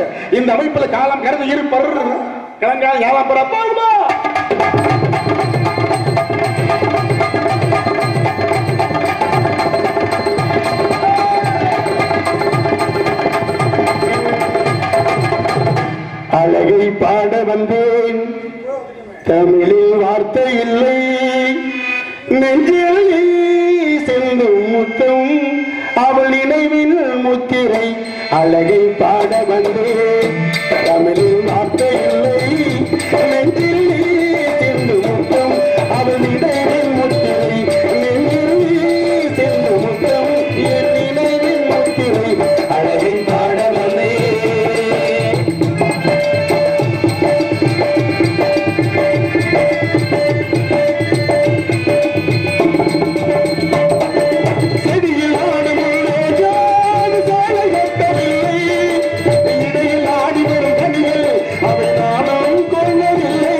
இந்த அமைப்புல காலம் கருதி இருப்பர் கிழங்கால் யாவாம் பெற பாடுமா அழகை பாட வந்தேன் தமிழில் வார்த்தை இல்லை நெஞ்சில் செல்லும் முத்தம் அவள் நினைவில் முத்திரை அழகை பாட வந்தேன் தமிழில் வார்த்தை இல்லை நெஞ்சில் செல்லும் முத்தம் அவள் நினைவில் முத்திரை நெஞ்சில் செல்லும் முத்தம் என் நினைவில் முத்திரை அழகை பாட வந்தேன் செடியில் ஆடும் ரோஜாது சாலை எட்டவில்லை இடையில் ஆடி வரும் கனிகள் அவை நானும் கொள்ளவில்லை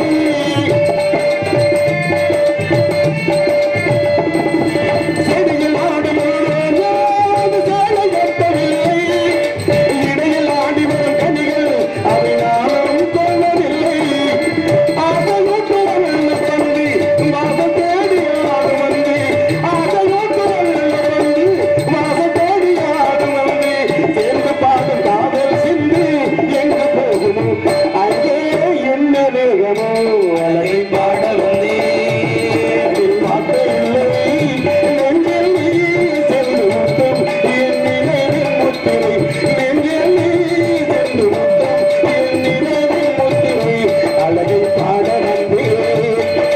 செடியில் ஆடும் ரோஜாது சாலை எட்டவில்லை இடையில் ஆடி வரும் கனிகள் அவை நானும் கொள்ளவில்லை ஆசையூட்டு வந்து வாசம் தேடி ஆடும் வந்து ஆசையூட்டு வந்து வாசம் தேடி ஆடும் வந்து சேர்ந்து பாடும் காதல் சிந்து எங்க போகுமோ அங்கே என்ன வேகமோ அழகை பாட வந்தே அதில் வார்த்தை இல்லை நெஞ்சில் நீ சென்று முத்தம் என் நினைவில் முத்திரை நெஞ்சில் நீ சென்று முத்தம் என் நினைவில் முத்திரை அழகை பாட வந்தேன்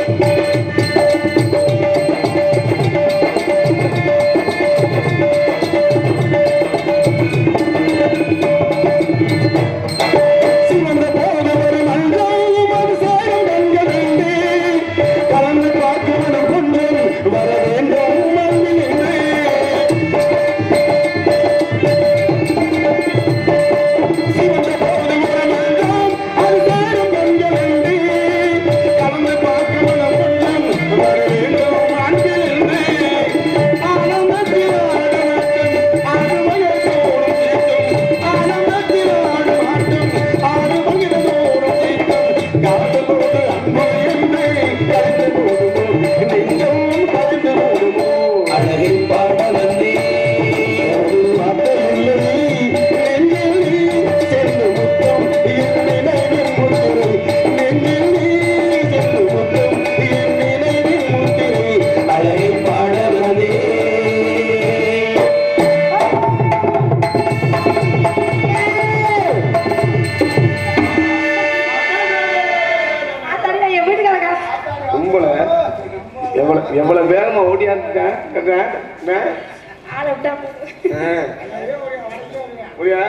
சிவந்த போது ஒரு மன்றம் அது சேரும் கண்களிலே கலந்து பார்க்கணும் கொண்டும் வர வேண்டும் மண்ணிலே சிவந்த போது ஒரு மன்றம் அது சேரும் கண்களிலே கலந்து பார்க்கணும் கொண்டும் வர வேண்டும் மண்ணிலே ஆனந்தத்தில் ஆடவட்டம் ஆடுவயல் சோறும் சேர்த்தும் ஆனந்தத்தில் ஆடுவாட்டம் ஆடுவயல் சோறும் சேர்த்தும் காதலோடு அன்பு என்று கலந்து போடுமோ நெஞ்சம் கலந்து போடுமோ அழகை பாட வந்தே ஒரு வார்த்தை இல்லை நெஞ்சில் நீ சென்று முத்தம் என் நினைவின் முத்திரை நெஞ்சில் நீ சென்று முத்தம் என் நினைவின் முத்திரை அழகை பாட வந்தே ஆத்தாடி, நான் என் வீட்டுக்காரங்க. உங்களை எவ்வளவு எவ்வளவு வேகமா ஓடியாந்துட்டேன் ஆளை விட்டா போதும். முடியா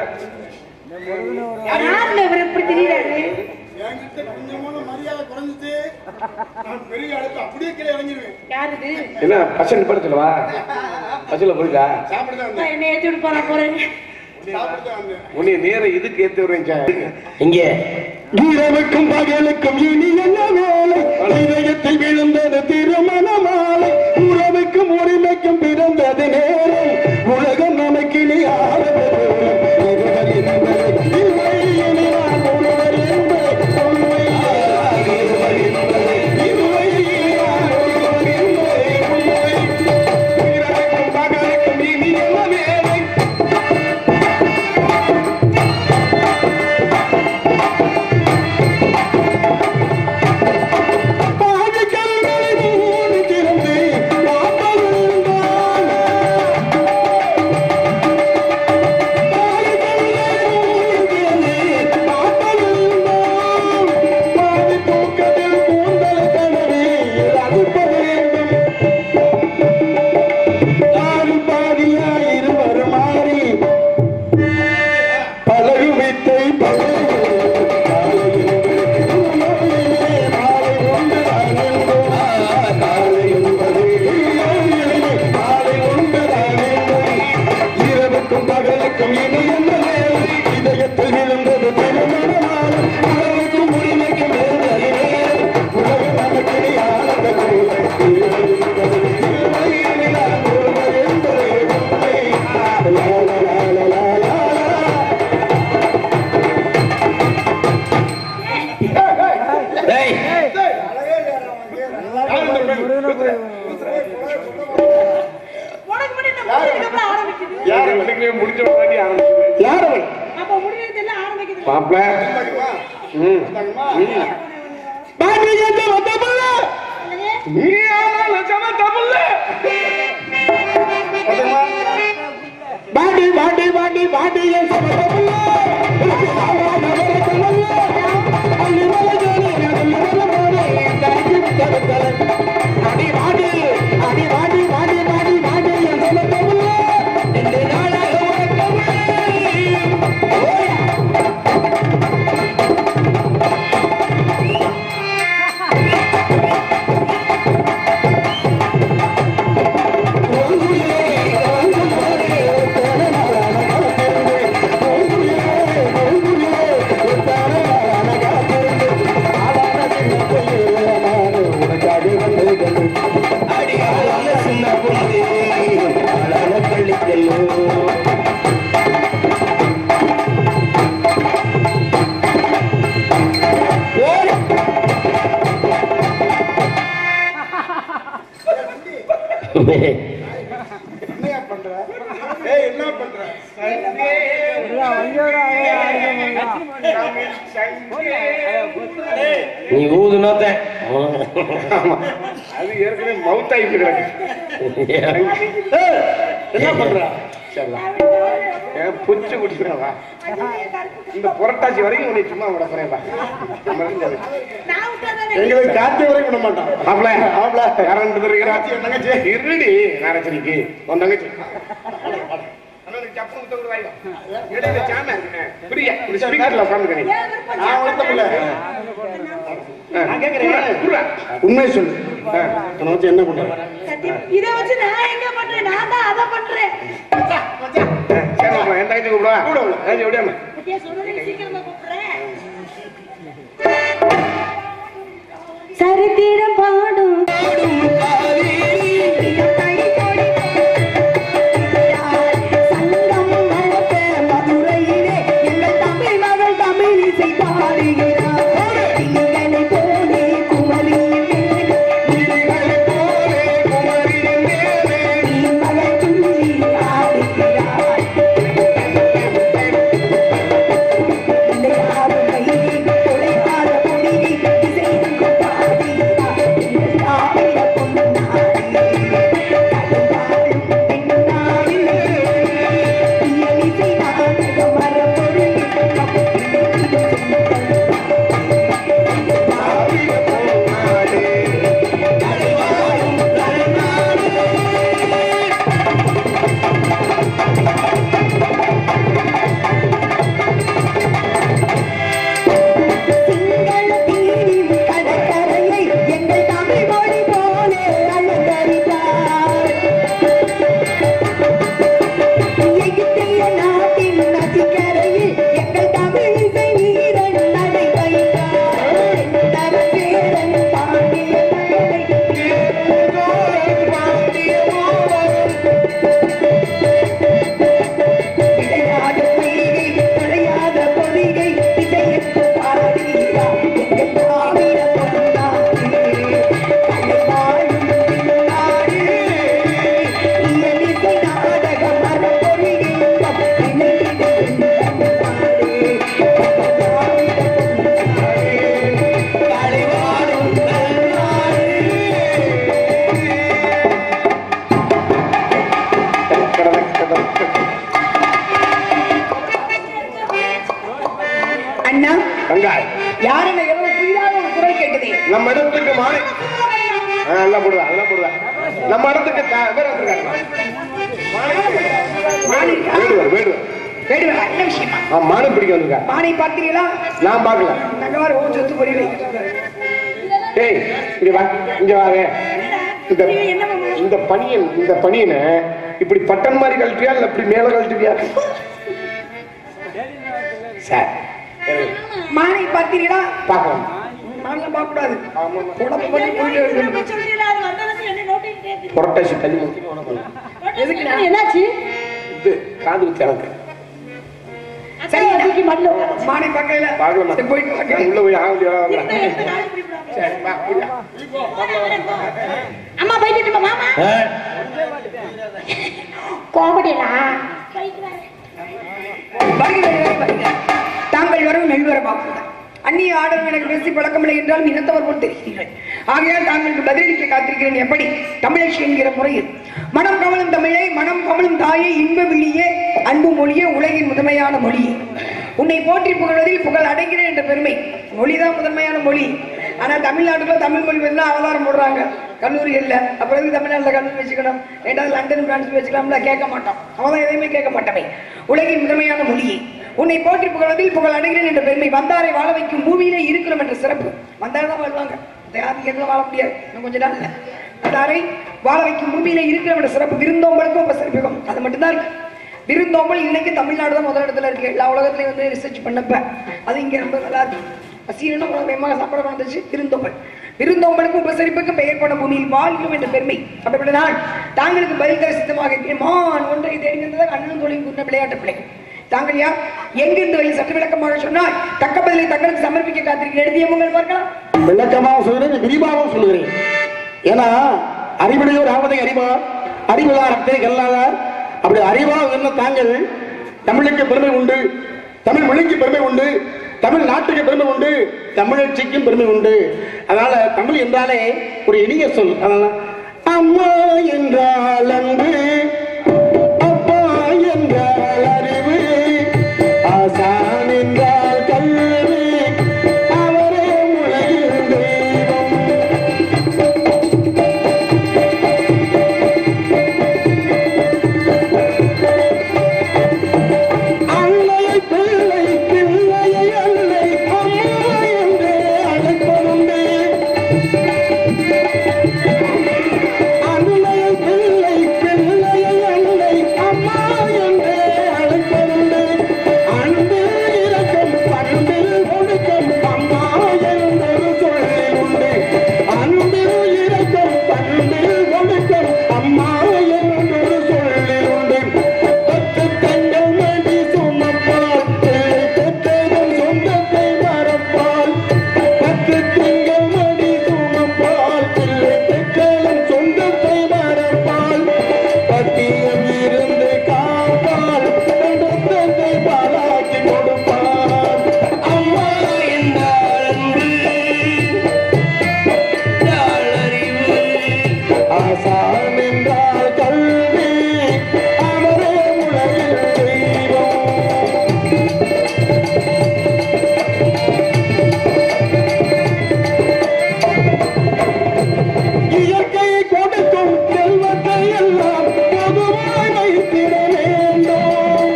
யாருல இவர் இப்படி திடீராரு? என்கிட்ட கொஞ்சமான மரியாதை குறைஞ்சிச்சு நான் பெரிய அடுத்து அப்படியே கீழே இறங்கிடுவேன் யாரு இது? என்ன பசங்க படத்துலவா பஸ்ல போயிருக்கா சாப்பிட்டு தான் நான் என்னை ஏத்தி விட்டு போறா போறேன். வந்தேன் சாப்பிட்டு தான் வந்தேன் உன்னை நேர இதுக்கு ஏத்தி விடுறேன் இங்க இரவுக்கும் பகலுக்கும் இனி என்ன வேலை இதயத்தில் விழுந்தது திருமண மாலை உறவுக்கும் உரிமைக்கும் பிறந்தது நேரம் உலகம் நமக்கு இனி ஆரம்ப இருவர் என்பது இல்லை இனி நான் ஒருவர் என்பது உண்மை இருவர் என்பது இல்லை இனி நான் ஒருவர் என்பது உண்மை இரவுக்கும் பகலுக்கும் இனி என்ன வேலை பாதி கண்களை மூடி திறந்து பார்ப்பதுதான் பாதி கண்களை மூடி திறந்து பார்ப்பதுதான் பாதி தூக்கத்தில் கூந்தலை தடவி ரசிப்பது வேண்டும் நானும் பாதியாய் இருவரும் மாறி பழகு வித்தை பழகு பகலுக்கும் இனி என்ன வேலை இதயத்தில் விழுந்தது திருமணமாலை உலகுக்கும் உரிமைக்கும் வேலை உலகம் நமக்கு நீ ஆனந்த கூலை என்பதை உண்மை லா லா லா லா லா லா உனக்கு முன்னாடி நான் முடிஞ்சதுக்கு அப்புறம் ஆரம்பிக்குது யார் அவனுக்கு முடிச்ச வாட்டி ஆரம்பிச்சு யார் அவன் அப்ப முடிஞ்சது எல்லாம் ஆரம்பிக்குது மாப்பிள ம் பாட்டி எந்த வந்தபல்ல நீ ஆனா சம தபல்ல பாட்டி பாட்டி பாட்டி பாட்டி என் சம தபல்ல அடி வாடி அடி வாடி வாடி வாடி வாடி என் சம தபல்ல இந்த நாளாக உனக்கு என்னையா பண்ற ஏய் என்ன பண்ற நீ ஊதுனாத்த அது ஏற்கனவே மவுத் ஆயிட்டு கிடக்கு ஏய், என்ன பண்ற சரிடா. ஏன் புச்சு குடிக்கிறவா இந்த புரட்டாச்சி வரைக்கும் உன்னை சும்மா விட போறேன் நான் விட்டாதானே எங்களுக்கு காத்தி வரைக்கும் விட மாட்டான் ஆப்ல ஆப்ல. யாரும் இருக்கிறா காத்தி என் தங்கச்சி இருடி நாரச்சரிக்கு உன் தங்கச்சி அண்ணனுக்கு சப்பு குத்த கூட வாயிடும். இடையில சாம இருக்குண்ணே. புரியா? இப்படி ஸ்பீக்கர்ல உட்கார்ந்துக்க நீ. ஏன் விருப்பம் நான் வளர்த்த பிள்ளை. ஆ. குர்ரா, குர்ரா. உண்மையை சொல்லு உன்னை வச்சு என்ன பண்ற சத்தியம். இதை வச்சு நான் எங்க பண்றேன் நான் தான் அதை பண்றேன் சரி, மாப்பிள, என் தங்கச்சி கூப்பிடுவா? தங்கச்சி எப்படியாம்மா? பத்தியா சொல்றேன் சீக்கிரமா கூப்பிடுறேன் சரித்திரம் பாடும் சங்கம் வளர்த்த மதுரையிலே எங்கள் தமிழ் மகள் தமிழ் இசை பாடுகிறார் திங்களை போலே குமரியின் மேலே திங்களை போலே குமரியின் மேலே நீ மகள் துள்ளி ஆடுகிறார் இளையாறு கையை கொலையாத பொடியை இசைந்து பாடுகிறார் எங்கள் தாமிர பொன்னாடி கடுவாழும் பெண்ணாடி இயலிசை நாடக மரபொரு சிங்கள தீவின் கடற்கரையை எங்கள் தமிழ் மொழி போல அலங்கரித்தார் எகிப்திய நாட்டின் நதிக்கரையில் எங்கள் தமிழ் இசை வீரன் நடை வைத்தார் தரவேடன் பாண்டிய மழை விளையாடு பொய்கை தொலையாத பொறிகை இசையிட்டு பாடுகிறார் எங்கள் தாமிர பொன்னாடு கலைவாழும் திருநாடு இயலிசை நாடக மரபொழியை இணைந்து நாடு தாமிர பொன்னாடு கலைவாழும் திருநாடு அண்ணா வெங்காய். யார் என்ன எவ்வளவு புதிதாக ஒரு குரல் கேட்டது நம்ம இடத்துக்கு மாலை ஆ, எல்லாம் போடுவா அதெல்லாம் போடுவா நம்ம இடத்துக்கு த- வேற ஒருத்தர் இருக்காரு. வேடுவர் வேடுவர் வேடுவா என்ன விஷயமா ஆ, மாடு பிடிக்க வந்திருக்கா மானை பார்த்தீங்களா நான் பார்க்கல நகவாறு ஓ சொத்து பொரியலை டேய் இங்க வா இங்க வாங்க இந்த இந்த பனியன் இந்த பனியனை இப்படி பட்டன் மாதிரி கழட்டியா இல்ல இப்படி மேல கழட்டுவியா சார் மானை பார்த்தீங்களா பார்க்கலாம் மானை பார்க்க கூடாது உடம்பு பண்ணி புரிய புரட்டாசி தள்ளி முடிச்சு என்னாச்சு இது காது குத்து எனக்கு சரி தூக்கி மண்ணில் உட்கார வச்சு. மானை பார்க்கல பார்க்கலாமா? சரி, போயிட்டு வாங்க நான் உள்ள போய் ஆகலையா இந்த இடத்துல காலி இப்படி விடாம. சரி வா போயா. அம்மா போயிட்டு வரட்டுமா, மாமா கோபடியா வருக, வருக, வருக. தாங்கள் வரவும் நல்வரமாகும் அந்நிய ஆடல் எனக்கு பேசி பழக்கமில்லை என்றால் இனத்தவர் போல் தெரிகிறீர்கள் ஆகையால் தாங்களுக்கு பதிலளிக்க காத்திருக்கிறேன் எப்படி தமிழச்சி என்கிற முறையில் மனம் கமலும் தமிழே மனம் கமலும் தாயே இன்ப விழியே அன்பு மொழியே உலகின் முதன்மையான மொழியே உன்னை போற்றி புகழ்வதில் புகழ் அடைகிறேன் என்ற பெருமை மொழிதான் முதன்மையான மொழி ஆனா தமிழ்நாட்டுல தமிழ் மொழி பத்தி அவதாரம் போடுறாங்க கல்லூரிகள்ல அப்புறம் எதுக்கு தமிழ்நாட்டுல கல்லூரி வச்சுக்கணும் ஏதாவது லண்டன் பிரான்ஸ் வச்சுக்கலாம்ல கேட்க மாட்டோம் அவதான் எதையுமே கேட்க மாட்டோமே உலகின் முதன்மையான மொழியே உன்னை போற்றி புகழ்வதில் புகழ் அடைகிறேன் என்ற பெருமை வந்தாரை வாழ வைக்கும் பூமியிலே இருக்கிறோம் என்ற சிறப்பு வந்தாரை தான் வாழ்வாங்க யாரும் கேட்கலாம் வாழ முடியாது இன்னும் கொஞ்ச நாள்ல வந்தாரை வாழ வைக்கும் பூமியிலே இருக்கிறோம் என்ற சிறப்பு விருந்தோம்பலுக்கும் உபசரிப்புக்கும் அது மட்டும்தான் இருக்கு விருந்தோம்பல் இன்னைக்கு தமிழ்நாடு தான் முதல் இடத்துல இருக்கு எல்லா உலகத்துலயும் வந்து ரிசர்ச் பண்ணப்ப அது இங்க ரொம்ப நல்லா இருக்கு பசீரனும் அப்புறம் வேகமாக சாப்பிட வந்துச்சு விருந்தோம்பல் விருந்தோம்பலுக்கும் உபசரிப்புக்கும் பெயர் கொண்ட பூமியில் வாழ்கிறோம் என்ற பெருமை அப்படிப்பட்ட நான் தாங்களுக்கு பதில் தர சித்தமாக இருக்கிறேன் மான் ஒன்றை தேடி வந்ததாக அண்ணனும் தொழில் கூறின விளையாட்டு பிள்ளை தாங்கள் யார் எங்கிருந்து வெளியே சற்று விளக்கமாக சொன்னால் தக்க பதிலை தங்களுக்கு சமர்ப்பிக்க காத்திருக்கிறேன் எழுதிய உங்கள் பார்க்கலாம் விளக்கமாக சொல்கிறேன் விரிவாகவும் சொல்லுகிறேன் ஏன்னா அறிவுடையோர் ஆவதை அறிவார் அறிவுளார் அத்தனை கல்லாதார் அப்படி அறிவா என்ன தாங்கள் தமிழுக்கு பெருமை உண்டு தமிழ் மொழிக்கு பெருமை உண்டு தமிழ் நாட்டுக்கு பெருமை உண்டு தமிழச்சிக்கும் பெருமை உண்டு அதனால தமிழ் என்றாலே ஒரு இனிய சொல் அதனால அம்மா என்றால் அன்பு அப்பா என்றால் அறிவு ஆசான் என்றால் கல்வி அவரே உலகில் தெய்வம் அன்னையை பிள்ளை பிள்ளையை அன்னை அம்மா என்றே அழைப்பதுண்டு அன்னையை பிள்ளை பிள்ளையை அன்னை அம்மா என்றே அழைப்பதுண்டு அன்பில் இரக்கம் பண்பில் ஒடுக்கம் அம்மா என்றொரு சொல்லில் உண்டு அன்பில் இரக்கம் பண்பில் ஒடுக்கம் அம்மா என்றொரு சொல்லில் உண்டு பத்து தங்கள் மடி சுமப்பால் பிள்ளை பெற்றதும் சொந்தத்தை மறப்பால் பத்து திங்கள் மடி சுமப்பால் பிள்ளை பெற்றதும் சொந்தத்தை மறப்பால் பட்டியம் இருந்து காப்பால் தந்தை பாலாக்கி கொடுப்பார் அம்மா என்றால் அன்பு என்றால் அறிவு ஆசான் என்றால் கல்வி அவரே உலகில் தெய்வம் இயற்கையை கொடுக்கும் செல்வத்தை எல்லாம் பொதுவாய் வைத்திட வேண்டும்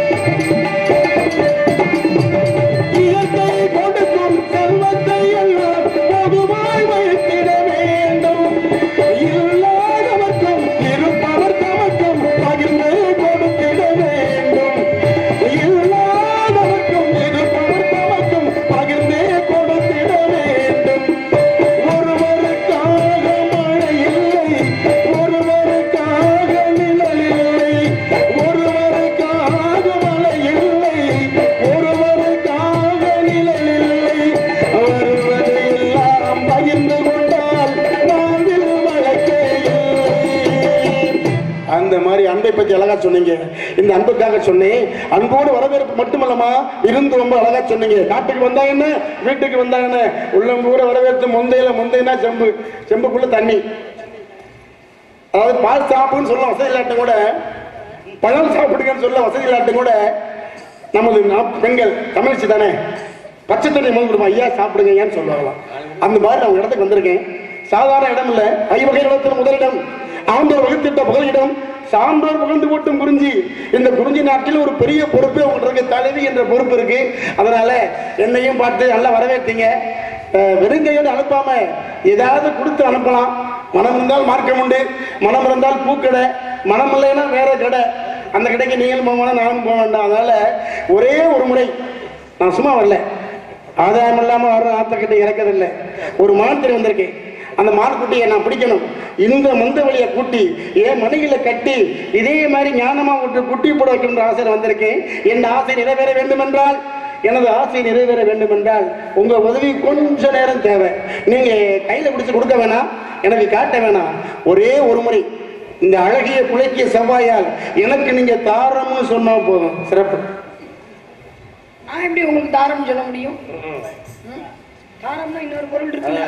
இயற்கையை கொடுக்கும் செல்வத்தை எல்லாம் பொதுவாய் வைத்திட வேண்டும் இல்லாதவர்க்கும் இருப்பவர் தமக்கும் பகிர்ந்து கொடுத்திட வேண்டும் இல்லாதவர்க்கும் இருப்பவர் தமக்கும் பகிர்ந்து கொடுத்திட வேண்டும் ஒருவருக்காக மழை இல்லை ஒருவருக்காக நிழல் இல்லை ஒருவருக்காக மழை இல்லை ஒருவருக்காக நிழல் இல்லை வருவது எல்லாம் பகிர்ந்து கொண்டால் வாழ்வில் வழக்கே இல்லை அந்த மாதிரி அன்பை பத்தி அழகா சொன்னீங்க இந்த அன்புக்காக சொன்னேன் அன்போடு வரவேற்பு மட்டுமல்லமா இருந்து ரொம்ப அழகா சொன்னீங்க நாட்டுக்கு வந்தா என்ன வீட்டுக்கு வந்தா என்ன உள்ளம் கூட வரவேற்பு முந்தையில முந்தையனா செம்பு செம்புக்குள்ள தண்ணி அதாவது பால் சாப்பிடுன்னு சொல்ல வசதி இல்லாட்டும் கூட பழம் சாப்பிடுங்கன்னு சொல்ல வசதி இல்லாட்டும் கூட நமது நா- பெண்கள் தமிழ்ச்சி தானே பச்சை தண்ணி முதல் கொடுப்போம் ஐயா சாப்பிடுங்க ஏன்னு சொல்லுவாங்களாம் அந்த மாதிரி நான் ஒரு இடத்துக்கு வந்திருக்கேன் சாதாரண இடம் இல்ல ஐவகை இடத்துல முதலிடம் ஆண்டோர் வகுத்திட்ட புகலிடம் சான்றோர் புகழ்ந்து போட்டும் குறிஞ்சி இந்த குறிஞ்சி நாட்டில் ஒரு பெரிய பொறுப்பு உங்களுக்கு இருக்கு தலைவி என்ற பொறுப்பு இருக்கு அதனால என்னையும் பார்த்து நல்லா வரவேற்றீங்க அஹ், வெறுங்கையோடு அனுப்பாம ஏதாவது கொடுத்து அனுப்பலாம் மனம் இருந்தால் மார்க்கம் உண்டு மனம் இருந்தால் பூக்கடை மனம் இல்லைன்னா வேற கடை அந்த கடைக்கு நீங்களும் போக வேண்டாம் நானும் போக வேண்டாம் அதனால ஒரே ஒரு முறை நான் சும்மா வரல ஆதாயம் இல்லாம வர்ற ஆத்தக்கிட்ட இறக்கதில்லை ஒரு மாத்திரை வந்திருக்கேன் அந்த மான்குட்டியை நான் பிடிக்கணும் இந்த மந்த வழியை கூட்டி என் மனையில கட்டி இதே மாதிரி ஞானமா விட்டு குட்டி போட வைக்கின்ற ஆசை வந்திருக்கேன் என் ஆசை நிறைவேற வேண்டும் என்றால் எனது ஆசை நிறைவேற வேண்டும் என்றால் உங்க உதவி கொஞ்ச நேரம் தேவை நீங்க கையில பிடிச்சு கொடுக்க வேணாம் எனக்கு காட்ட வேணாம் ஒரே ஒரு முறை இந்த அழகிய குலைக்கிய செவ்வாயால் எனக்கு நீங்க தாரம்னு சொன்னா போதும் சிறப்பு நான் எப்படி உங்களுக்கு தாரம் சொல்ல முடியும் ம்? தாரம்னா இன்னொரு பொருள் இருக்குல்ல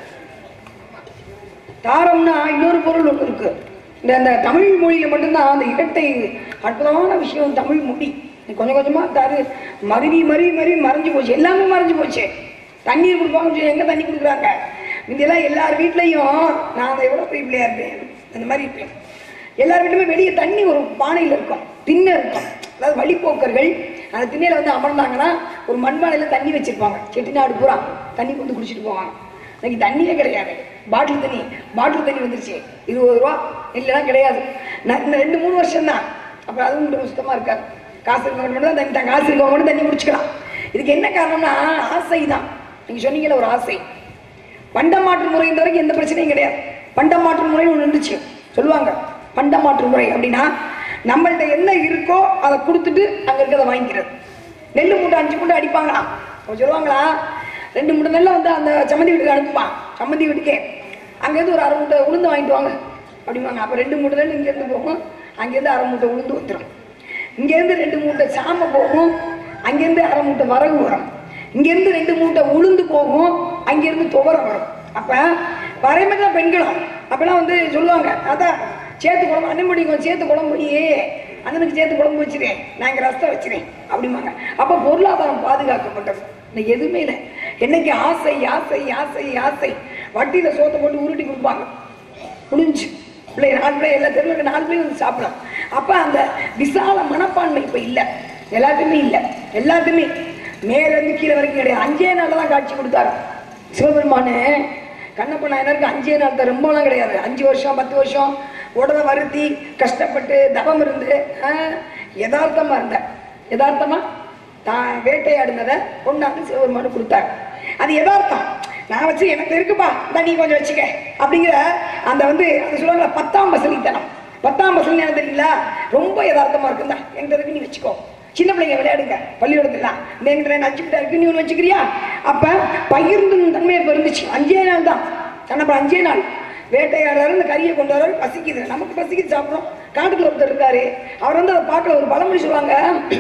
தாரம்னா இன்னொரு பொருள் ஒன்று இருக்கு இந்த அந்த தமிழ் மொழியில மட்டும்தான் அந்த இரட்டை அற்புதமான விஷயம் தமிழ் மொழி இது கொஞ்சம் கொஞ்சமா தாரு மருவி மருவி மருவி மறைஞ்சு போச்சு எல்லாமே மறைஞ்சு போச்சு தண்ணீர் கொடுப்பாங்க சொல்லி எங்க தண்ணி கொடுக்குறாங்க இதெல்லாம் எல்லார் வீட்லயும் நான் அதை எவ்வளோ பெரிய பிள்ளையா இருப்பேன் அந்த மாதிரி இருப்பேன் எல்லார் வீட்டுமே வெளியே தண்ணி ஒரு பானையில் இருக்கும் திண்ணை இருக்கும் அதாவது வழிப்போக்கர்கள் அந்த திண்ணையில வந்து அமர்ந்தாங்கன்னா ஒரு மண்பானையில தண்ணி வச்சிருப்பாங்க செட்டிநாடு பூரா தண்ணி கொண்டு குடிச்சிட்டு போவாங்க இன்னைக்கு தண்ணியே கிடையாது பாட்டில் தண்ணி பாட்டில் தண்ணி வந்துருச்சு இருபது ரூபா இல்லைன்னா கிடையாது நான் இந்த ரெண்டு மூணு வருஷம் தான் அப்புறம் அதுவும் மட்டும் சுத்தமா இருக்காது காசு இருக்கவங்க மட்டும் தான் தண்ணி தான் காசு இருக்கவங்க மட்டும் தண்ணி குடிச்சுக்கலாம் இதுக்கு என்ன காரணம்னா ஆசை தான் நீங்க சொன்னீங்கல்ல ஒரு ஆசை பண்டமாற்று முறை இந்த வரைக்கும் எந்த பிரச்சனையும் கிடையாது பண்டமாற்று முறை ஒன்று இருந்துச்சு சொல்லுவாங்க பண்டமாற்று முறை அப்படின்னா நம்மள்ட்ட என்ன இருக்கோ அதை கொடுத்துட்டு அங்க இருக்கிறத வாங்கிக்கிறது நெல் மூட்டை அஞ்சு மூட்டை அடிப்பாங்களாம் அவங்க சொல்லுவாங்களா ரெண்டு மூட்டை நெல்லை வந்து அந்த சம்மந்தி வீட்டுக்கு அனுப்புவான் சம்மந்தி வீட்டுக்கே அங்கேருந்து ஒரு அரை மூட்டை உளுந்து வாங்கிட்டு வாங்க அப்படிம்பாங்க அப்போ ரெண்டு மூட்டை நெல் இங்கேருந்து போகும் அங்கேருந்து அரை மூட்டை உளுந்து வந்துடும் இங்கேருந்து ரெண்டு மூட்டை சாமை போகும் அங்கேருந்து அரை மூட்டை வரகு வரும் இங்கேருந்து ரெண்டு மூட்டை உளுந்து போகும் அங்கேருந்து துவரம் வரும் அப்போ வரைமை தான் பெண்களும் அப்பெல்லாம் வந்து சொல்லுவாங்க அதான் சேர்த்து குழம்பு அண்ணன் முடியும் சேர்த்து குழம்பு போய் அண்ணனுக்கு சேர்த்து குழம்பு வச்சிருக்கேன் நான் இங்கே ரசம் வச்சிருக்கேன் அப்படிம்பாங்க அப்போ பொருளாதாரம் பாதுகாக்கப்பட்டது இன்னைக்கு எதுவுமே இல்லை என்னைக்கு ஆசை ஆசை ஆசை ஆசை வட்டியில் சோத்தை போட்டு உருட்டி கொடுப்பாங்க முடிஞ்சு பிள்ளை நாலு பிள்ளை எல்லா தெருவில் இருக்க நாலு பிள்ளைங்க வந்து சாப்பிடலாம் அப்போ அந்த விசால மனப்பான்மை இப்போ இல்லை எல்லாத்தையுமே இல்லை எல்லாத்தையுமே மேலேருந்து கீழே வரைக்கும் கிடையாது அஞ்சே நாளில் தான் காட்சி கொடுத்தாரு சிவபெருமானு கண்ணப்ப நாயனருக்கு அஞ்சே நாள் தான் ரொம்பலாம் கிடையாது அஞ்சு வருஷம் பத்து வருஷம் உடலை வருத்தி கஷ்டப்பட்டு தவம் இருந்து ஆஹ், யதார்த்தமா இருந்தேன் யதார்த்தமா தான் வேட்டையாடினதை கொண்டாந்து சிவபெருமானு கொடுத்தாங்க அது யதார்த்தம் நான் வச்சு எனக்கு இருக்குப்பா இந்த நீ கொஞ்சம் வச்சுக்க அப்படிங்கிற அந்த வந்து அது சொல்லுவாங்க பத்தாம் பசலித்தனம் பத்தாம் பசலி என்ன தெரியுங்களா ரொம்ப யதார்த்தமா இருக்குந்தா எங்க இருக்கு நீ வச்சுக்கோ சின்ன பிள்ளைங்க விளையாடுங்க பள்ளிக்கூடத்துலாம் இந்த எங்கிட்ட நான் அச்சுக்கிட்டா இருக்கு நீ ஒன்று வச்சுக்கிறியா அப்ப பகிர்ந்து தன்மை இப்ப இருந்துச்சு அஞ்சே நாள் தான் கண்ணப்ப அஞ்சே நாள் வேட்டையாடுறாரு இந்த கறியை கொண்டு வராரு பசிக்குது நமக்கு பசிக்குது சாப்பிடுறோம் காட்டுக்குள்ள ஒருத்தர் இருக்காரு அவர் வந்து அதை பார்க்கல ஒரு பழமொழி சொல்லுவாங்க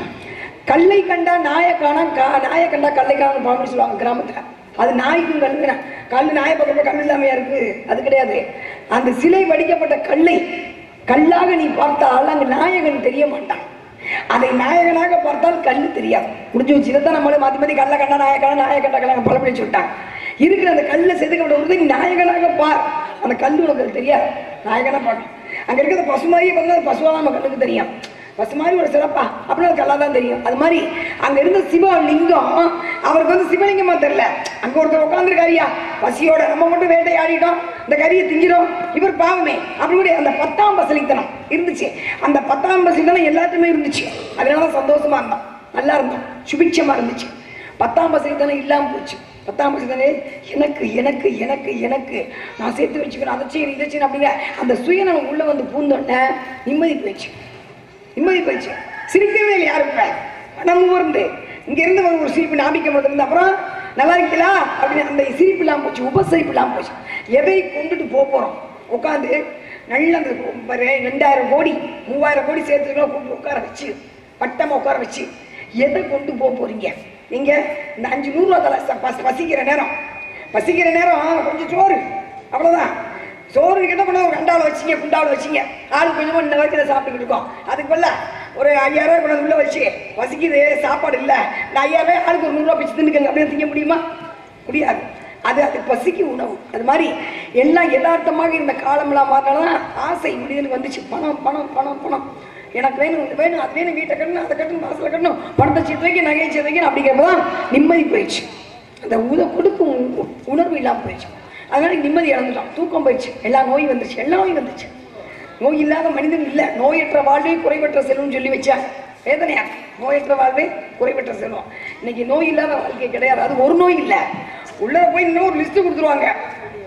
கல்லை கண்டா நாயை காணாம் கா நாயை கண்டா கல்லை காணும் பழமொழி சொல்லுவாங்க கிராமத்துல அது நாய்க்கும் கல்லு கல் நாயை பக்கத்துல கல் இல்லாமையா இருக்கு அது கிடையாது அந்த சிலை வடிக்கப்பட்ட கல்லை கல்லாக நீ பார்த்தால் அங்கு நாயகன் தெரிய மாட்டான் அதை நாயகனாக பார்த்தால் கல்லு தெரியாது முடிஞ்சு வச்சு இதைத்தான் நம்மளே மாத்தி மாத்தி கல்ல கண்டா நாயக்கண்டா நாய கண்டா கல்ல பழமொழி சொல்லிட்டாங்க இருக்கிற அந்த கல்லை செதுக்கப்பட்ட ஒரு நீ நாயகனாக பார் அந்த கல்லு உனக்கு தெரியாது நாயகனா பார்க்கணும் அங்க இருக்கிற பசு மாதிரியே பார்த்தா அது பசுவா நம்ம கண்ணுக்கு தெரியும் பசு மாதிரி ஒரு சிறப்பா அப்படின்னு அது கல்லா தான் தெரியும் அது மாதிரி அங்க இருந்த சிவலிங்கம் அவருக்கு வந்து சிவலிங்கமா தெரியல அங்க ஒருத்தர் உட்காந்துருக்காரியா பசியோட நம்ம மட்டும் வேட்டையாடிட்டோம் இந்த கறியை திங்கிறோம் இவர் பாவமே அப்படி கூட அந்த பத்தாம் பசலித்தனம் இருந்துச்சு அந்த பத்தாம் பசலித்தனம் எல்லாத்துக்குமே இருந்துச்சு அதனால சந்தோஷமா இருந்தோம் நல்லா இருந்தோம் சுபிட்சமா இருந்துச்சு பத்தாம் பசலித்தனம் இல்லாம போச்சு பத்தாம் பசலித்தனே எனக்கு எனக்கு எனக்கு எனக்கு நான் சேர்த்து வச்சுக்கணும் அதை செய்யணும் இதை செய்யணும் அப்படிங்கிற அந்த சுயநலம் உள்ள வந்து பூந்தோடனே நிம்மதி போயிடுச்சு நிம்மதி போயிடுச்சு சிரிக்கவே இல்லை யாரும் இப்ப நம்ம ஊர்ந்து இங்க இருந்து ஒரு ஒரு சிரிப்பு நாபிக்கம் இருந்து அப்புறம் நல்லா இருக்கீங்களா அப்படின்னு அந்த சிரிப்பு இல்லாம போச்சு உபசரிப்பு இல்லாம போச்சு எதை கொண்டுட்டு போக போறோம் உட்காந்து நல்ல அந்த ஒரு ரெண்டாயிரம் கோடி மூவாயிரம் கோடி சேர்த்துக்கலாம் கூப்பிட்டு உட்கார வச்சு பட்டமா உட்கார வச்சு எதை கொண்டு போக போறீங்க நீங்க இந்த அஞ்சு நூறுரூவா தலை ச- பசி- பசிக்கிற நேரம் பசிக்கிற நேரம் கொஞ்சம் சோறு அவ்வளவுதான் சோறு என்ன பண்ண ஒரு கண்டாவில் வச்சிங்க குண்டாவில் வச்சிங்க ஆள் கொஞ்சமா இன்ன வரைக்கும் இதை சாப்பிட்டுக்கிட்டு இருக்கோம் அதுக்கு பதிலா ஒரு ஐயாயிரம் ரூபாய் கொண்டு வந்து உள்ள வச்சு பசிக்குது சாப்பாடு இல்லை இந்த ஐயாயிரம் ரூபாய் ஆளுக்கு ஒரு நூறுரூவா பிச்சு தின்னுக்கங்க அப்படின்னு திங்க முடியுமா முடியாது அது அது பசிக்கு உணவு அது மாதிரி எல்லாம் யதார்த்தமாக இருந்த காலமெல்லாம் மாறினால்தான் ஆசை மனிதனுக்கு வந்துச்சு பணம் பணம் பணம் பணம் எனக்கு வேணும் இது வேணும் அது வேணும் வீட்டை கட்டணும் அதை கட்டணும் வாசலை கட்டணும் பணத்தை சேர்த்து வைக்க நகையை சேர்த்து வைக்கணும் அப்படிங்கிறப்பதான் நிம்மதி போயிடுச்சு அந்த உத கொடுக்கும் உ- உணர்வு இல்லாமல் போயிடுச்சு அதனால நிம்மதி இழந்துட்டோம் தூக்கம் போயிடுச்சு எல்லா நோயும் வந்துச்சு எல்லா நோயும் வந்துச்சு நோய் இல்லாத மனிதன் இல்லை நோயற்ற வாழ்வே குறைவற்ற செல்வம்னு சொல்லி வச்சா வேதனையா நோயற்ற வாழ்வே குறைவற்ற செல்வம் இன்னைக்கு நோய் இல்லாத வாழ்க்கை கிடையாது அது ஒரு நோய் இல்லை உள்ள போய் இன்னும் ஒரு லிஸ்ட் கொடுத்துருவாங்க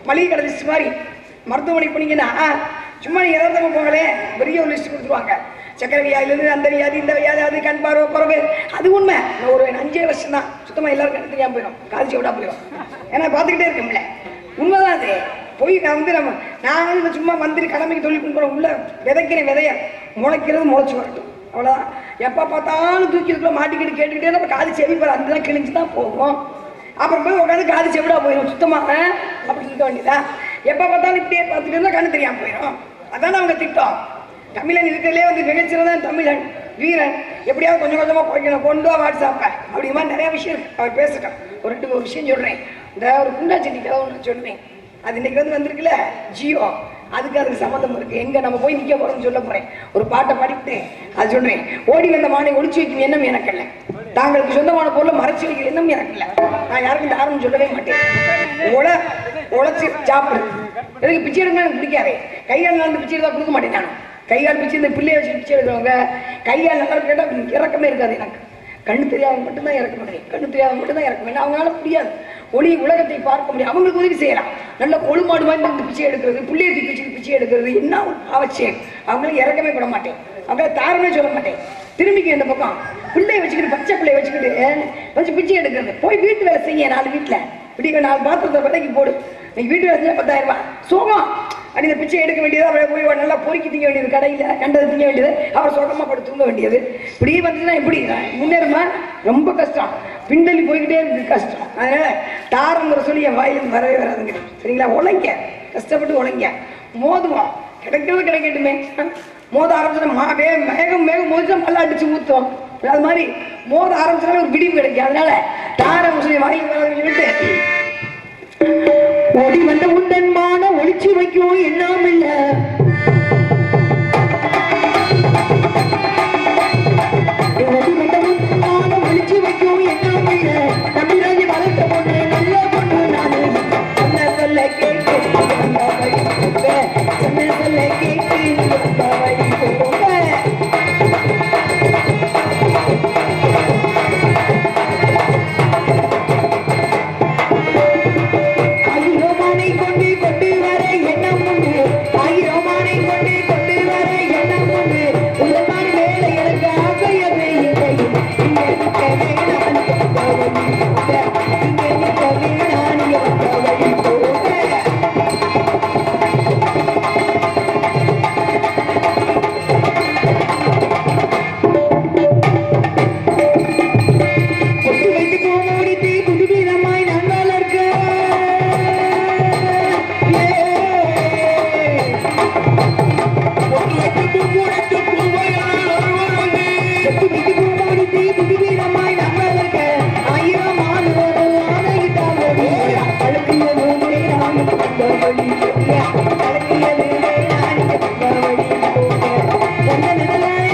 மளிகை கடை லிஸ்ட் மாதிரி மருத்துவமனைக்கு போனீங்கன்னா சும்மா நீங்க எதாவது போங்களே பெரிய ஒரு லிஸ்ட் கொடுத்துருவாங்க சக்கரை வியாதியிலிருந்து அந்த வியாதி இந்த வியாதி அது கண் பார்வை பிறகு அது உண்மை நான் ஒரு அஞ்சே வருஷம் தான் சுத்தமா எல்லாருக்கும் கண்ணு தெரியாம போயிடும் காது விடா போயிடும் ஏன்னா பார்த்துக்கிட்டே இருக்கோம்ல உண்மைதான் அது போய் நான் வந்து நம்ம நான் வந்து சும்மா வந்துட்டு கடமைக்கு தொழில் கொண்டு போறேன். உள்ள விதைக்கிறேன் விதைய முளைக்கிறது முளைச்சு வரட்டும் அவ்வளோதான் எப்போ பார்த்தாலும் தூக்கி இதுக்குள்ள மாட்டிக்கிட்டு கேட்டுக்கிட்டே நம்ம காது செவி போகிற அந்த தான் கிழிஞ்சு தான் போகும் அப்புறம் போய் உட்காந்து காது செவிடா போயிடும் சுத்தமாக அப்படி இருக்க வேண்டியதா எப்போ பார்த்தாலும் இப்படியே பார்த்துட்டு இருந்தால் கண்ணு தெரியாமல் போயிடும் அதானே அவங்க திட்டம் தமிழன் இருக்கிறதுலே வந்து மிகச்சிறந்த தமிழன் வீரன் எப்படியாவது கொஞ்சம் கொஞ்சமாக குறைக்கணும் கொண்டு வா வாட்ஸ்அப்பை அப்படி மாதிரி நிறைய விஷயம் இருக்கு அவர் பேசட்டும் ஒரு ரெண்டு ஒரு விஷயம் சொல்கிறேன் இந்த ஒரு குண்டாச்செடி கதை ஒன்று சொல்றேன் அது இன்னைக்கு வந்து வந்திருக்குல்ல ஜியோ அதுக்கு அதுக்கு சம்மந்தம் இருக்கு எங்க நம்ம போய் நிக்க போறோம்னு சொல்ல போறேன் ஒரு பாட்டை பாடிட்டு அது சொல்றேன் ஓடி வந்த மானை ஒளிச்சு வைக்கும் எண்ணம் எனக்கு இல்லை தாங்களுக்கு சொந்தமான பொருளை மறைச்சு வைக்கிற எண்ணம் எனக்கு இல்லை நான் யாருக்கும் தாரம் சொல்லவே மாட்டேன் உழ உழைச்சி சாப்பிடு எதுக்கு பிச்சை எடுக்கணும் எனக்கு பிடிக்காது கையால் நடந்து பிச்சை எடுத்தா கொடுக்க மாட்டேன் நான் கையால் பிச்சை இந்த பிள்ளைய வச்சு பிச்சை எடுக்கிறவங்க கையால் நல்லா கேட்டால் இறக்கமே இருக்காது எனக்கு கண்ணு தெரியாதவங்க மட்டும்தான் இறக்க முடியும் கண்ணு தெரியாதவங்க மட்டும்தான் இறக்க முடியும் அவங்களால முடியாது ஒளி உலகத்தை பார்க்க முடியும் அவங்களுக்கு உதவி செய்யலாம் நல்ல கொழுமாடு மாதிரி இருந்து பிச்சை எடுக்கிறது புள்ளைய தூக்கி வச்சுட்டு பிச்சை எடுக்கிறது என்ன ஒரு அவசியம் அவங்களுக்கு இறக்கவே விட மாட்டேன் அவங்கள தாரமே சொல்ல மாட்டேன் திரும்பிக்கு இந்த பக்கம் பிள்ளைய வச்சுக்கிட்டு பச்சை பிள்ளைய வச்சுக்கிட்டு வச்சு பிச்சை எடுக்கிறது போய் வீட்டு வேலை செய்ய நாலு வீட்டில் இப்படி நாலு பாத்திரத்தை விலைக்கு போடு நீ வீட்டு வேலை செஞ்சா பத்தாயிரம் ரூபாய் சோகம் அப்படி இந்த பிச்சை எடுக்க வேண்டியது அவரை போய் நல்லா பொறுக்கி திங்க வேண்டியது கடையில் கண்டது திங்க வேண்டியது அவர் சுகமா படுத்து தூங்க வேண்டியது இப்படி வந்துச்சுன்னா எப்படி முன்னேறுமா ரொம்ப கஷ்டம் பின்தள்ளி போய்கிட்டே இருக்கு கஷ்டம் அதனால தாரங்கிற சொல்லி என் வாயிலிருந்து வரவே வராதுங்க சரிங்களா உழைங்க கஷ்டப்பட்டு உழைங்க மோதுவோம் கிடைக்கிறது கிடைக்கட்டுமே மோத ஆரம்பிச்சா மா வே மேகம் மேகம் மோதிச்சா மல்ல அடிச்சு ஊத்துவோம் அது மாதிரி மோத ஆரம்பிச்சாலே ஒரு விடிவு கிடைக்கும் அதனால தாரம் சொல்லி வாயில் வராதுன்னு சொல்லிட்டு ஓடி வந்த உந்தன் மான ஒளிச்சு வைக்கும் எல்லாம் இல்ல ஓடி வந்த உந்தன் மான ஒளிச்சு வைக்கும் எல்லாம் இல்ல தமிழாஜி வளர்த்த பொண்ணு நல்ல பொண்ணு நானு சொன்ன சொல்ல கேட்டு வந்த வழி போங்க சொன்ன சொல்ல கேட்டு வந்த வழி போங்க ஆயிரமானை கொண்டு கொண்டு வர எண்ணம் உண்டு ஆயிரமானை கொண்டு கொண்டு வர எண்ணம் உண்டு உலகான வேலை எனக்கு ஆகையது இல்லை இங்கே நிற்க வேணாம் என்ற வழி போக இங்கே நிற்க வேணாம் என்ற வழி போக பொட்டு வைத்து பூ முடித்து புதுவிதமாய் நான் வளர்க்க பொட்டு வைத்து பூ முடித்து பூவையால் அருள்வழங்கு. பொட்டு வைத்து பூ முடித்து புதுவிதமாய் நான் வளர்க்க ஆயிரம் ஆண்டு ஒரு ஆணையிட்டால் அழுக்கியது நான் வந்த வழி போக அழுக்கியது நான் வந்த வழி போக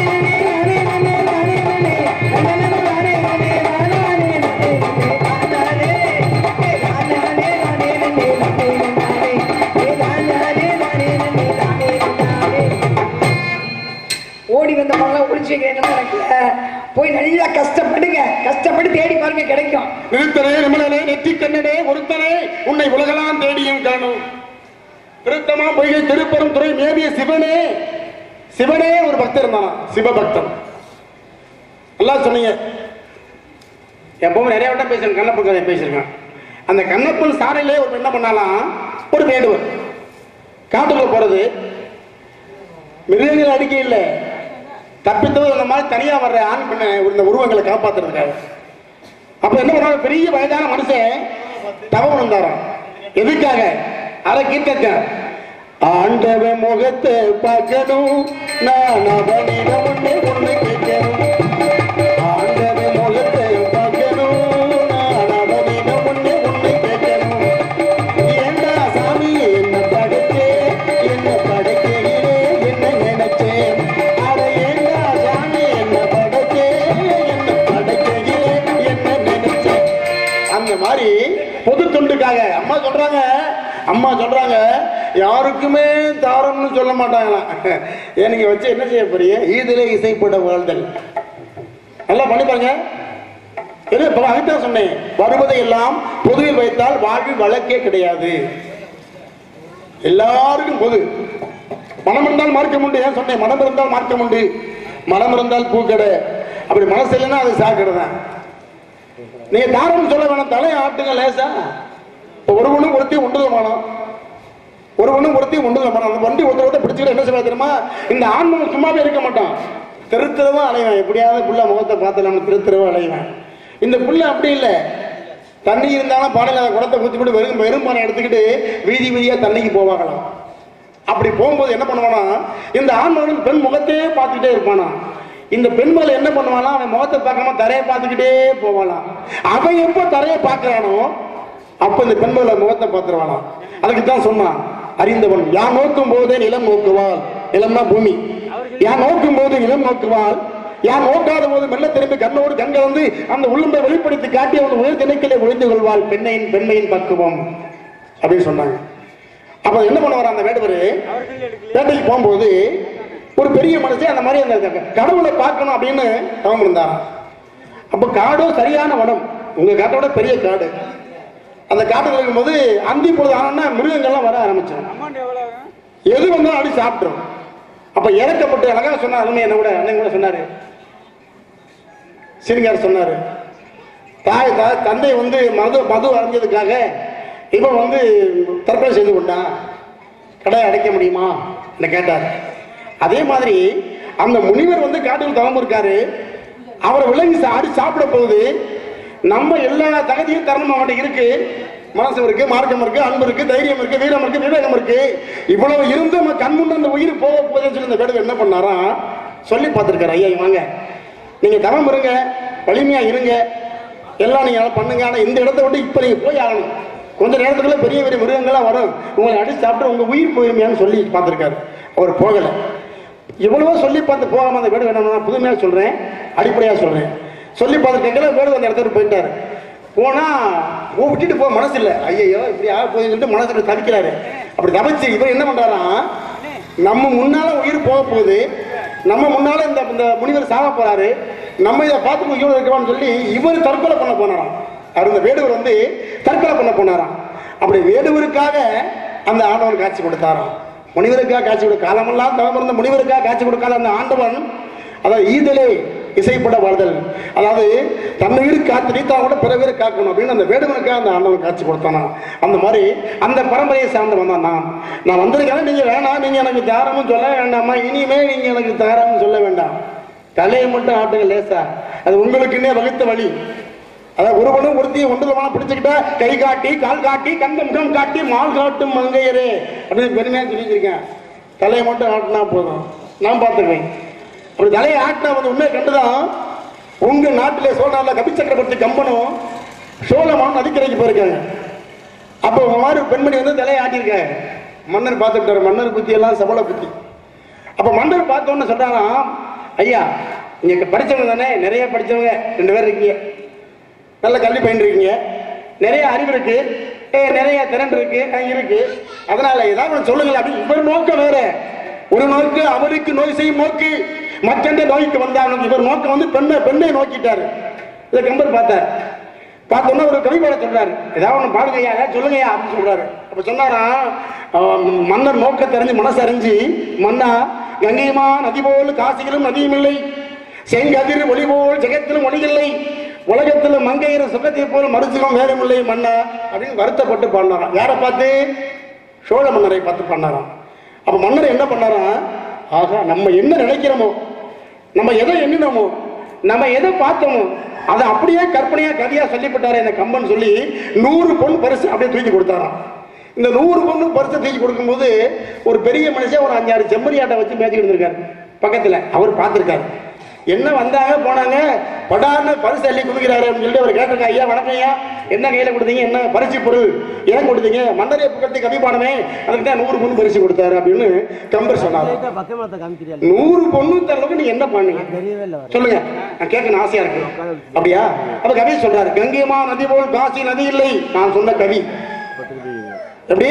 ஓடி வந்த மகளாம் ஒளிச்சு வைக்கிறேன் நடக்கல போய் நல்லா கஷ்டப்படுங்க கஷ்டப்பட்டு தேடி பாருங்க கிடைக்கும் நிறுத்தனே நிமலனே நெற்றி கண்ணனே ஒருத்தனே உன்னை உலகலாம் தேடியும் காணும் திருத்தமா பொய்கை திருப்பரம் துறை மேவிய சிவனே சிவனே ஒரு பக்தர் இருந்தானா சிவபக்தன் நல்லா சொன்னீங்க எப்பவும் நிறைய வட்டம் பேசுறேன் கண்ணப்பன் கதை பேசியிருக்கேன் அந்த கண்ணப்பன் சாரையிலே ஒரு என்ன பண்ணாலாம் ஒரு வேடுவர் காட்டுக்குள்ள போறது மிருகங்கள் அடிக்க இல்லை தப்பித்தது இந்த மாதிரி தனியா வர்ற ஆண் பெண்ணை இந்த உருவங்களை காப்பாத்துறதுக்காக அப்ப என்ன பண்ணாரு பெரிய வயதான மனுஷன் தவம் வந்தாராம் எதுக்காக அரை கீர்த்தக்க ஆண்டவ முகத்தை பார்க்கணும் நான் அவனிடம் ஒண்ணு ஒண்ணு கேட்கணும் ஆண்டவ முகத்தை பார்க்கணும் நான் அவனிடம் ஒண்ணு ஒண்ணு கேட்கணும் ஏண்டா சாமி என்ன படைச்சே என்ன படைக்கையிலே என்ன நினைச்சேன் அட ஏண்டா சாமி என்ன படைச்சே என்ன படைக்கையிலே என்ன நினைச்சேன் அந்த மாதிரி பொது தொண்டுக்காக அம்மா சொல்றாங்க அம்மா சொல்றாங்க யாருக்குமே தாரம்னு சொல்ல மாட்டாங்களாம் ஏன் நீங்க வச்சு என்ன செய்ய போறீங்க ஈதிலே இசைப்பட வாழ்தல் நல்லா பண்ணி பாருங்க என்ன இப்ப அதுதான் சொன்னேன் வருவதை எல்லாம் பொதுவில் வைத்தால் வாழ்வில் வழக்கே கிடையாது எல்லாருக்கும் பொது மனம் இருந்தால் மார்க்கம் உண்டு ஏன் சொன்னேன் மனம் இருந்தால் மார்க்கம் உண்டு மனம் இருந்தால் பூக்கடை அப்படி மனசு இல்லைன்னா அது சாக்கடை தான் நீங்க தாராளம் சொல்ல வேணாம் தலையை ஆட்டுங்க லேசா இப்ப ஒருவனும் ஒருத்தி ஒன்றுத மானம் ஒருவனும் ஒருத்தி ஒன்றுத மானம் அந்த வண்டி ஒருத்தர் ஒருத்தர் பிடிச்சிக்கிட்டு என்ன செய்வா தெரியுமா இந்த ஆண்மகன் சும்மாவே இருக்க மாட்டான் தெருத்திரவா அலைவான் எப்படியாவது புள்ள முகத்தை பார்த்து நம்ம தெருத்திரவா அலைவான் இந்த புள்ள அப்படி இல்லை தண்ணி இருந்தாலும் பானையில் அதை குடத்தை ஊற்றிவிட்டு வெறும் வெறும் பானை எடுத்துக்கிட்டு வீதி வீதியா தண்ணிக்கு போவாங்களாம் அப்படி போகும்போது என்ன பண்ணுவானா இந்த ஆண்மகன் பெண் முகத்தையே பார்த்துக்கிட்டே இருப்பானா இந்த பெண் மகள் என்ன பண்ணுவானா அவன் முகத்தை பார்க்காம தரையை பார்த்துக்கிட்டே போவானாம் அவன் எப்போ தரையை பார்க்கறானோ அப்ப இந்த பெண் மகளை முகத்தை பார்த்துருவானாம் அதுக்கு தான் சொன்னான் அறிந்தவன் யான் நோக்கும் போதே நிலம் நோக்குவாள் நிலம்னா பூமி யான் நோக்கும் போது நிலம் நோக்குவாள் யான் நோக்காத போது மெல்ல திரும்பி கண்ணோடு கண் கலந்து அந்த உள்ளம்பை வெளிப்படுத்தி காட்டி அவன் உயிர் திணைக்கிலே ஒழிந்து கொள்வாள் பெண்ணையின் பெண்மையின் பக்குவம் அப்படின்னு சொன்னாங்க அப்ப என்ன பண்ணுவார் அந்த வேடுவர் வேட்டைக்கு போகும்போது ஒரு பெரிய மனுஷன் அந்த மாதிரி அந்த கடவுளை பார்க்கணும் அப்படின்னு தவம் இருந்தாராம் அப்ப காடோ சரியான வனம் உங்க காட்டோட பெரிய காடு அந்த காட்டுல இருக்கும்போது அந்தி பொழுது ஆனா மிருகங்கள்லாம் வர ஆரம்பிச்சிடும் எது வந்தாலும் அடி சாப்பிட்டுரும் அப்ப இறக்கப்பட்டு அழகா சொன்னார் அருமை என்ன கூட அண்ணன் கூட சொன்னாரு சிறுங்கார் சொன்னாரு தாய் தா- தந்தை வந்து மது மது அடைஞ்சதுக்காக இவன் வந்து தற்கொலை செய்து கொண்டான் கடையை அடைக்க முடியுமா என்ன கேட்டார் அதே மாதிரி அந்த முனிவர் வந்து காட்டில் தவம் இருக்காரு அவரை விலங்கி சாடி சாப்பிட போகுது நம்ம எல்லா தகுதியும் தரணும் அவன்கிட்ட இருக்கு மனசு இருக்கு மார்க்கம் இருக்கு அன்பு இருக்கு தைரியம் இருக்கு வீரம் இருக்கு விவேகம் இருக்கு இவ்வளவு இருந்து நம்ம கண் முன்ன அந்த உயிர் போக போகுதுன்னு சொல்லி இந்த வேடுவர் என்ன பண்ணாராம் சொல்லி பார்த்திருக்காரு ஐயா வாங்க நீங்க தவம் இருங்க வலிமையா இருங்க எல்லாம் நீங்க பண்ணுங்க ஆனா இந்த இடத்த விட்டு இப்ப நீங்க போய் ஆகணும் கொஞ்ச நேரத்துக்குள்ள பெரிய பெரிய மிருகங்கள்லாம் வரும் உங்களை அடிச்சு சாப்பிட்டு உங்க உயிர் போயிருமையான்னு சொல்லி பார்த்திருக்காரு அவர் போகல இவ்வளவோ சொல்லி பார்த்து போகாம அந்த வீடு வேணும் நான் புதுமையா சொல்றேன் அடிப்படையா சொல்றேன் சொல்லி பார்த்துருக்கீங்களா வீடு அந்த இடத்துக்கு போயிட்டாரு போனா ஓ விட்டுட்டு போக மனசு இல்லை ஐயோ இப்படி ஆக போகுதுன்னு சொல்லிட்டு மனசுல தவிக்கிறாரு அப்படி தவிச்சு இவர் என்ன பண்றாராம் நம்ம முன்னால உயிர் போக போகுது நம்ம முன்னால இந்த இந்த முனிவர் சாக போறாரு நம்ம இதை பார்த்து உயிரோடு இருக்கவான்னு சொல்லி இவர் தற்கொலை பண்ண போனாராம் அவர் இந்த வேடுவர் வந்து தற்கொலை பண்ண போனாராம் அப்படி வேடுவருக்காக அந்த ஆண்டவன் காட்சி கொடுத்தாராம் முனிவருக்காக காட்சி கொடு காலமெல்லாம் தவம் இருந்த முனிவருக்காக காட்சி கொடுக்காத அந்த ஆண்டவன் அதாவது ஈதலே இசைப்பட வாழ்தல் அதாவது தன்னை வீடு காத்து நீத்தா கூட பிற வீடு காக்கணும் அப்படின்னு அந்த வேடுவனுக்காக அந்த ஆண்டவன் காட்சி கொடுத்தானா அந்த மாதிரி அந்த பரம்பரையை சார்ந்து வந்தான் நான் நான் வந்திருக்கேன் நீங்க வேணாம் நீங்க எனக்கு தாரமும் சொல்ல வேண்டாமா இனிமே நீங்க எனக்கு தாரமும் சொல்ல வேண்டாம் தலையை மட்டும் ஆட்டுங்க லேசா அது உங்களுக்குன்னே வகுத்த வழி அதாவது ஒருவனும் ஒருத்தையும் ஒன்றுதமான பிடிச்சுக்கிட்டா கை காட்டி கால் காட்டி கந்த முகம் காட்டி மால் காட்டும் மங்கையரே அப்படின்னு பெருமையா சொல்லியிருக்கேன் தலையை மட்டும் ஆட்டினா போதும் நான் பார்த்துக்குவேன் அப்படி தலையை ஆட்டினா வந்து உண்மை கண்டுதான் உங்க நாட்டிலே சோழ நாட்டில் கபி சக்கரவர்த்தி கம்பனும் சோழமான் நதிக்கரைக்கு போயிருக்காங்க அப்போ உங்க மாதிரி ஒரு பெண்மணி வந்து தலையை ஆட்டியிருக்காங்க மன்னர் பார்த்துக்கிட்டாரு மன்னர் புத்தி எல்லாம் சபல புத்தி அப்ப மன்னர் பார்த்தோன்னு சொல்றாராம் ஐயா நீங்க படிச்சவங்க தானே நிறைய படிச்சவங்க ரெண்டு பேர் இருக்கீங்க நல்ல கல்வி பயின்றிருக்கீங்க நிறைய அறிவு இருக்கு ஏ, நிறைய திறன் இருக்கு அஹ், இருக்கு அதனால ஏதாவது ஒண்ணு சொல்லுங்கள் அப்படின்னு இவர் நோக்கம் வேற ஒரு நோக்கு அவருக்கு நோய் செய்யும் நோக்கு மற்றெந்த நோய்க்கு வந்தாங்க இவர் நோக்கம் வந்து பெண்ணை பெண்ணை நோக்கிட்டாரு இதை கம்பர் பார்த்தார் பார்த்தோன்னா ஒரு கவி பாட சொல்றாரு ஏதாவது ஒன்று பாடுங்கய்யா ஏதாவது சொல்லுங்கய்யா அப்படின்னு சொல்றாரு அப்ப சொன்னாராம் ஆஹ், மன்னர் நோக்க தெரிஞ்சு மனசு அறிஞ்சு மன்னா கங்கைமா நதி போல் காசியிலும் நதியும் இல்லை செங்கதிர் ஒளி போல் ஜெகத்திலும் ஒளி இல்லை உலகத்துல மங்கையர் சுகத்தை போல மறுசுகம் வேறும் இல்லை மன்னா அப்படின்னு வருத்தப்பட்டு பாடினாராம் யாரை பார்த்து சோழ மன்னரை பார்த்து பண்ணாராம் அப்ப மன்னர் என்ன பண்ணாராம் ஆகா நம்ம என்ன நினைக்கிறோமோ நம்ம எதை எண்ணினோமோ நம்ம எதை பார்த்தோமோ அதை அப்படியே கற்பனையா கதையா சொல்லிவிட்டாரு இந்த கம்பன் சொல்லி நூறு பொன் பரிசு அப்படியே தூக்கி கொடுத்தாராம் இந்த நூறு பொண்ணு பரிசு தூக்கி கொடுக்கும்போது ஒரு பெரிய மனுஷன் ஒரு அஞ்சாறு செம்மறியாட்டை வச்சு பேசிக்கிட்டு இருந்திருக்காரு பக்கத்துல அவர் பார்த்திருக்காரு என்ன வந்தாங்க போனாங்க படார்னு பரிசு அள்ளி குமிக்கிறாரு அப்படின்னு சொல்லிட்டு அவர் கேட்டிருக்கா ஐயா வணக்கம் ஐயா என்ன கையில கொடுத்தீங்க என்ன பரிசு பொருள் ஏன் கொடுத்தீங்க மன்னரை புகழ்த்தி கம்மி பாடமே அதுக்கு தான் நூறு பொண்ணு பரிசு கொடுத்தாரு அப்படின்னு கம்பர் சொன்னார் பக்கமாத்த காமிக்கிறியா நூறு பொண்ணு தரளவுக்கு நீங்க என்ன பண்ணீங்க தெரியவே இல்லை வர சொல்லுங்க நான் கேட்கணும் ஆசையா இருக்கு அப்படியா அப்ப கவி சொல்றாரு கங்கைமா நதி போல் காசி நதி இல்லை நான் சொன்ன கவி எப்படி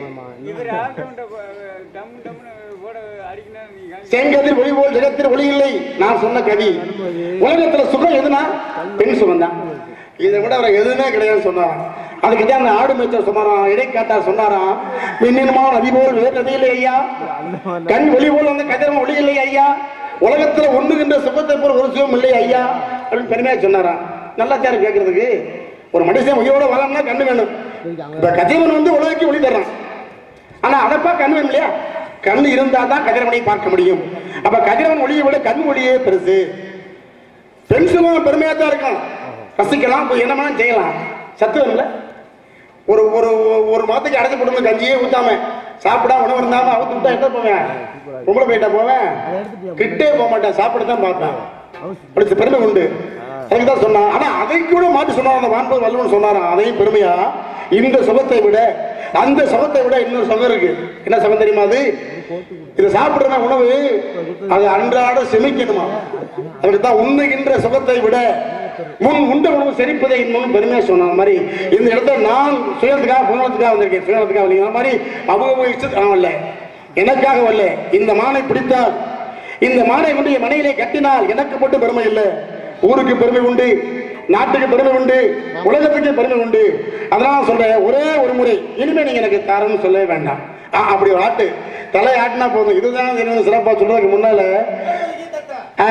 செங்கதிர் ஒளி போல் ஜெகத்தில் ஒளி இல்லை நான் சொன்ன கவி உலகத்துல சுகம் எதுனா பெண் சுகம் தான் இதை விட அவர் எதுவுமே கிடையாதுன்னு சொன்னாராம் அதுக்கு தான் அந்த ஆடு மேய்ச்சல் சொன்னாராம் இடைக்காட்டா சொன்னாராம் மின்னினமா நதி போல் வேறு நதி இல்லை ஐயா கண் ஒளி போல் வந்து கதிரவன் ஒளி இல்லை ஐயா உலகத்துல ஒண்ணுகின்ற சுகத்தை போல் ஒரு சுகம் இல்லை ஐயா அப்படின்னு பெருமையா சொன்னாராம் நல்லா தான் கேட்கறதுக்கு ஒரு மனுஷன் உயிரோட வளரணும்னா கண்ணு வேணும் இப்ப கதிரவன் வந்து உலகಕ್ಕೆ ஒளி தர்றான் ஆனா அதப்பா கண் வேணும் இல்லையா கண் இருந்தா தான் கதிரவனை பார்க்க முடியும் அப்ப கதிரவன் ஒளியை விட கண் ஒளியே பெருசு பென்ஷனும் பெருமையா தான் இருக்கும் ரசிக்கலாம் போய் என்ன வேணாலும் செய்யலாம் சத்துவம்ல ஒரு ஒரு ஒரு மாதத்துக்கு அடைச்சு போட்டு கஞ்சியே ஊத்தாம சாப்பிடாம உணவு இருந்தாம அவுத்து விட்டா என்ன போவேன் பொம்பளை போயிட்டா போவேன் கிட்டே போக மாட்டேன் சாப்பிட தான் பார்ப்பேன் அப்படி பெருமை உண்டு அதுக்கு தான் சொன்னான் ஆனா அதை கூட மாற்றி சொன்னார் அந்த வான்பது வல்லவன் சொன்னாராம் அதையும் பெருமையா இந்த சுகத்தை விட அந்த சுகத்தை விட இன்னொரு சுகம் இருக்கு என்ன சுகம் தெரியுமா அது இதை சாப்பிடுற உணவு அது அன்றாட செமிக்கணுமா அதுக்கு தான் உண்ணுகின்ற சுகத்தை விட முன் உண்ட உணவு செரிப்பதை இன்னும் பெருமையா சொன்ன மாதிரி இந்த இடத்துல நான் சுயத்துக்காக புனத்துக்காக வந்திருக்கேன் சுயத்துக்காக வந்தீங்க அந்த மாதிரி அவங்க இஷ்டத்துக்காக வரல எனக்காக வரல இந்த மானை பிடித்தால் இந்த மானை கொண்டு என் மனையிலே கட்டினால் எனக்கு மட்டும் பெருமை இல்லை ஊருக்கு பெருமை உண்டு நாட்டுக்கு பெருமை உண்டு உலகத்துக்கு பெருமை உண்டு அதனால நான் சொல்றேன் ஒரே ஒரு முறை இனிமே நீங்க எனக்கு தாரன்னு சொல்லவே வேண்டாம் ஆ, அப்படி ஒரு ஆட்டு தலை ஆட்டினா போதும் இதுதான் என்னன்னு சிறப்பா சொல்றதுக்கு முன்னால ஆ,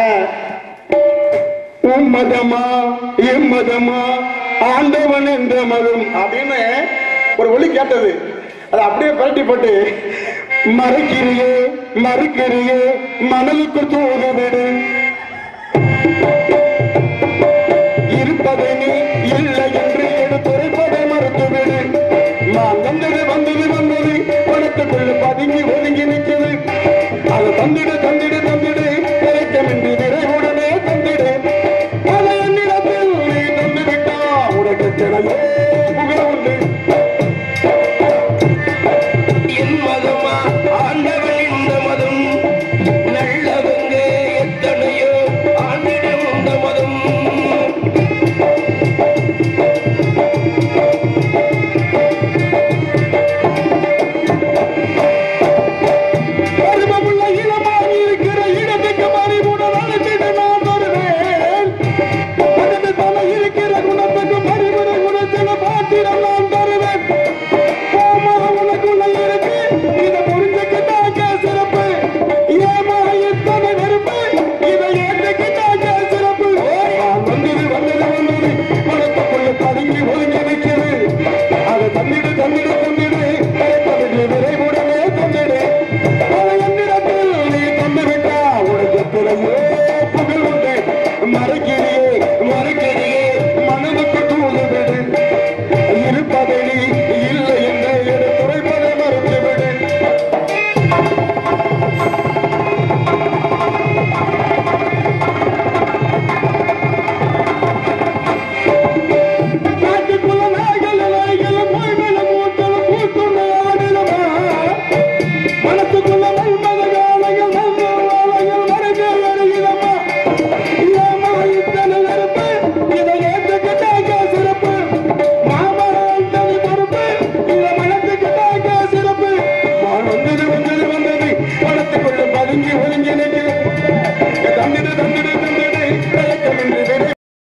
உன் மதமா என் மதமா ஆண்டவன் என்ற மதம் அப்படின்னு ஒரு ஒளி கேட்டது அது அப்படியே பரட்டி போட்டு மறைக்கிறியே மறுக்கிறியே மணலுக்கு தூது விடு இருப்பதை நீ இல்லை என்று எடுத்துரைப்பதை மறுத்துவிடு நான் வந்தது வந்தது வந்தது பணத்துக்குள்ள பதுங்கி ஒதுங்கி நிற்குது அதை தந்திட தந்து